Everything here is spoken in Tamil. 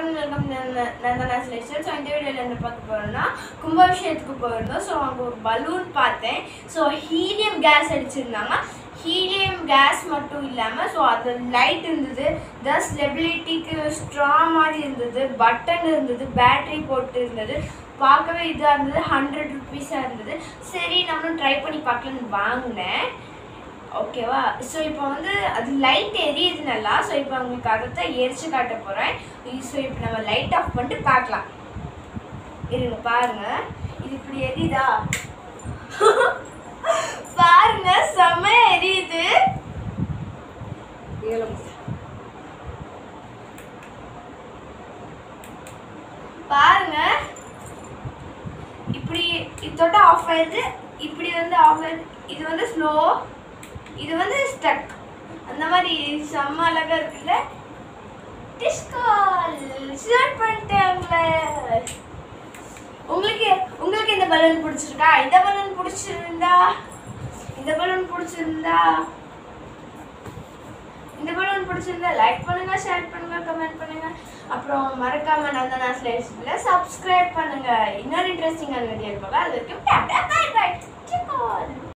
வெல்கம் நந்தனா செலெக்ஷன் ஸோ இந்த வீடியோவில் என்ன பார்க்க போகிறோம்னா கும்பாபிஷேகத்துக்கு போயிருந்தோம் ஸோ அங்கே ஒரு பலூன் பார்த்தேன் ஸோ ஹீலியம் கேஸ் அடிச்சிருந்தாங்க ஹீலியம் கேஸ் மட்டும் இல்லாமல் ஸோ அது லைட் இருந்தது த ஸ்டெபிலிட்டிக்கு ஸ்ட்ரா மாதிரி இருந்தது பட்டன் இருந்தது பேட்டரி போட்டு இருந்தது பார்க்கவே இதாக இருந்தது ஹண்ட்ரட் ருபீஸாக இருந்தது சரி நம்மளும் ட்ரை பண்ணி பார்க்கலான்னு வாங்கினேன் ஓகேவா ஸோ இப்போ வந்து அது லைட் எரியுது நல்லா ஸோ இப்போ உங்களுக்கு அதை தான் எரிச்சு காட்ட போகிறேன் ஸோ இப்போ நம்ம லைட் ஆஃப் பண்ணிட்டு பார்க்கலாம் இருங்க பாருங்க இது இப்படி எரியுதா பாருங்க செம்ம எரியுது பாருங்க இப்படி இதோட ஆஃப் ஆயிடுது இப்படி வந்து ஆஃப் ஆயிடுது இது வந்து ஸ்லோ இது வந்து ஸ்டக் அந்த மாதிரி செம்ம அழகா இருக்குல்ல டிஸ்கால் ஸ்டார்ட் பண்ணிட்டாங்களே உங்களுக்கு உங்களுக்கு இந்த பலூன் பிடிச்சிருக்கா இந்த பலூன் பிடிச்சிருந்தா இந்த பலூன் பிடிச்சிருந்தா இந்த பலூன் பிடிச்சிருந்தா லைக் பண்ணுங்க ஷேர் பண்ணுங்க கமெண்ட் பண்ணுங்க அப்புறம் மறக்காம நந்தனா ஸ்லைஸ்ல சப்ஸ்கிரைப் பண்ணுங்க இன்னொரு இன்ட்ரெஸ்டிங்கான வீடியோ இருப்பாங்க அது வரைக்கும் டாடா பை பை